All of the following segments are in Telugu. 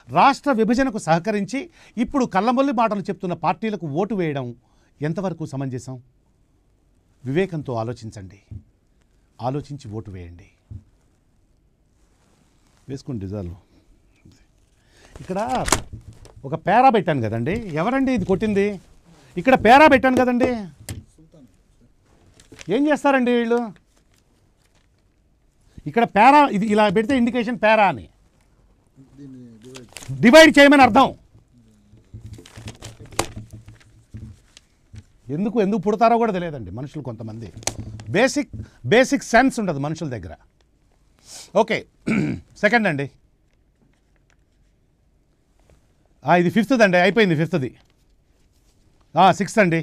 రాష్ట్ర విభజనకు సహకరించి ఇప్పుడు కళ్ళమొల్లి మాటలు చెప్తున్న పార్టీలకు ఓటు వేయడం ఎంతవరకు సమంజసం వివేకంతో ఆలోచించండి ఆలోచించి ఓటు వేయండి వేసుకోండి డిజాల్వ్ ఇక్కడ ఒక పేరా పెట్టాను కదండి ఎవరండి ఇది కొట్టింది ఇక్కడ పేరా పెట్టాను కదండి ఏం చేస్తారండి వీళ్ళు ఇక్కడ పేరా ఇది ఇలా పెడితే ఇండికేషన్ పేరా అని డివైడ్ చేయమని అర్థం ఎందుకు ఎందుకు పుడతారో కూడా తెలియదండి మనుషులు కొంతమంది బేసిక్ బేసిక్ సెన్స్ ఉండదు మనుషుల దగ్గర ఓకే సెకండ్ అండి ఆ, ఇది ఫిఫ్త్ అండి అయిపోయింది ఫిఫ్త్ది సిక్స్త్ అండి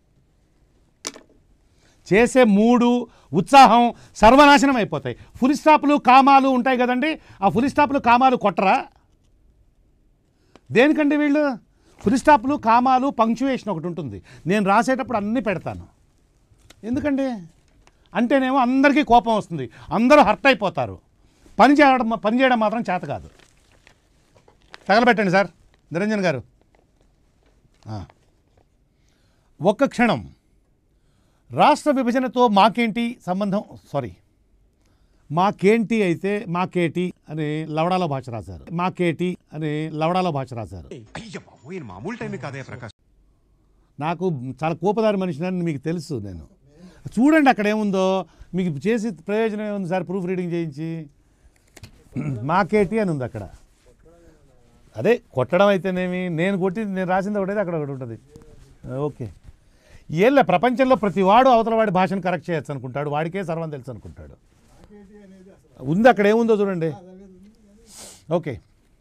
చేసే మూడు ఉత్సాహం సర్వనాశనం అయిపోతాయి ఫుల్ స్టాప్లు కామాలు ఉంటాయి కదండి ఆ ఫుల్ స్టాప్లు కామాలు కొట్టరా దేనికండి వీళ్ళు ఫుల్ స్టాప్లు కామాలు పంక్చువేషన్ ఒకటి ఉంటుంది నేను రాసేటప్పుడు అన్నీ పెడతాను ఎందుకండి అంటేనేమో అందరికీ కోపం వస్తుంది అందరూ హర్ట్ అయిపోతారు పని చేయడం పని చేయడం మాత్రం చేత కాదు తగలబెట్టండి సార్ నిరంజన్ గారు ఆ. ఒక్క క్షణం రాష్ట్ర విభజనతో మాకేంటి సంబంధం సారీ మాకేంటి అయితే మాకేటి అని లవడాలో భాష రాశారు మాకేటి అని లవడాలో భాష రాశారు అయ్య బాబు ఈయన మామూలు టైం కాదే ప్రకాష్ నాకు చాలా కోపదారి మనిషిని మీకు తెలుసు నేను చూడండి అక్కడ ఏముందో మీకు చేసి ప్రయోజనం ఏముంది సార్ ప్రూఫ్ రీడింగ్ చేయించి మాకేటి అని ఉంది అక్కడ అదే కొట్టడం అయితేనేమి నేను కొట్టి నేను రాసింది ఒకటైతే అక్కడ ఒకటి ఉంటుంది ఓకే ఏళ్ళ ప్రపంచంలో ప్రతి వాడు అవతల వాడి భాషను కరెక్ట్ చేయొచ్చు అనుకుంటాడు వాడికే సర్వం తెలుసు అనుకుంటాడు ఉంది అక్కడ ఏముందో చూడండి ఓకే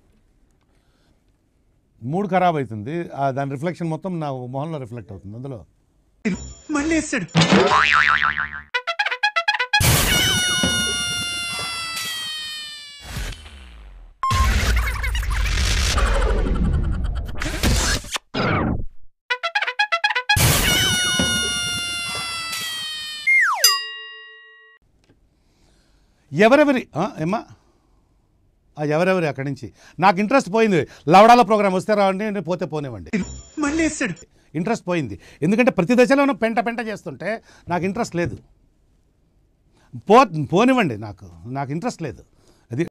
మూడు ఖరాబ్ అవుతుంది ఆ దాని రిఫ్లెక్షన్ మొత్తం నా మొహంలో రిఫ్లెక్ట్ అవుతుంది అందులో మళ్ళీ వేస్తాడు ఎవరెవరి ఆ, ఏమ్మా ఆ, ఎవరెవరి అక్కడి నుంచి నాకు ఇంట్రెస్ట్ పోయింది లవడాల ప్రోగ్రామ్ వస్తే రావండి నేను పోతే పోనివ్వండి మళ్ళీ వేస్తాడు ఇంట్రెస్ట్ పోయింది ఎందుకంటే ప్రతి దశలోనూ పెంట పెంట చేస్తుంటే నాకు ఇంట్రెస్ట్ లేదు పో పోనివ్వండి నాకు నాకు ఇంట్రెస్ట్ లేదు